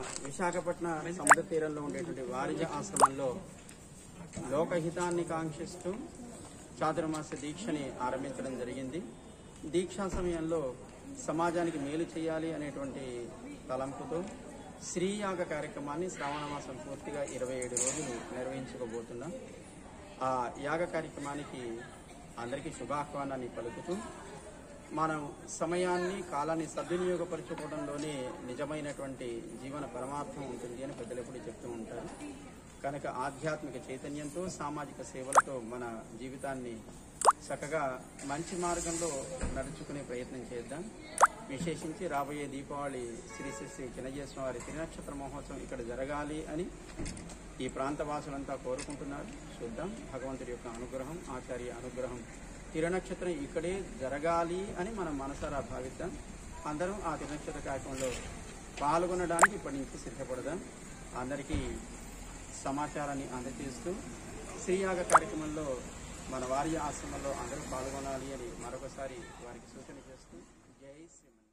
విశాఖపట్నం సముద్ర తీరంలో ఉండేటువంటి వారిజ ఆశ్రమంలో లోకహితాన్ని కాంక్షిస్తూ చాతుర్మాస దీక్షని ఆరంభించడం జరిగింది దీక్షా సమయంలో సమాజానికి మేలు చేయాలి అనేటువంటి తలంపుతో శ్రీయాగ కార్యక్రమాన్ని శ్రావణ మాసం పూర్తిగా ఇరవై ఏడు రోజులు నిర్వహించుకోబోతున్నాం ఆ యాగ కార్యక్రమానికి అందరికీ శుభాహ్వానాన్ని పలుకుతూ మనం సమయాన్ని కాలాన్ని సద్వినియోగపరచుకోవడంలోనే నిజమైనటువంటి జీవన పరమార్థం ఉంటుంది అని పెద్దలు ఎప్పుడు చెప్తూ ఉంటారు కనుక ఆధ్యాత్మిక చైతన్యంతో సామాజిక సేవలతో మన జీవితాన్ని చక్కగా మంచి మార్గంలో నడుచుకునే ప్రయత్నం చేద్దాం విశేషించి రాబోయే దీపావళి శ్రీ శ్రీ శ్రీ చిన్నజేశ్వర వారి తిరునక్షత్ర మహోత్సవం ఇక్కడ జరగాలి అని ఈ ప్రాంత వాసులంతా కోరుకుంటున్నారు చూద్దాం భగవంతుడి యొక్క అనుగ్రహం ఆచార్య అనుగ్రహం తిరునక్షత్రం ఇక్కడే జరగాలి అని మనం మనసారా భావిద్దాం అందరం ఆ తిరునక్షత్ర కార్యక్రమంలో పాల్గొనడానికి ఇప్పటి నుంచి సిద్ధపడదాం అందరికీ సమాచారాన్ని అందజేస్తూ శ్రీయాగ కార్యక్రమంలో మన వారి ఆశ్రమంలో అందరూ పాల్గొనాలి అని మరొకసారి వారికి సూచన చేస్తూ జై శ్రీమన్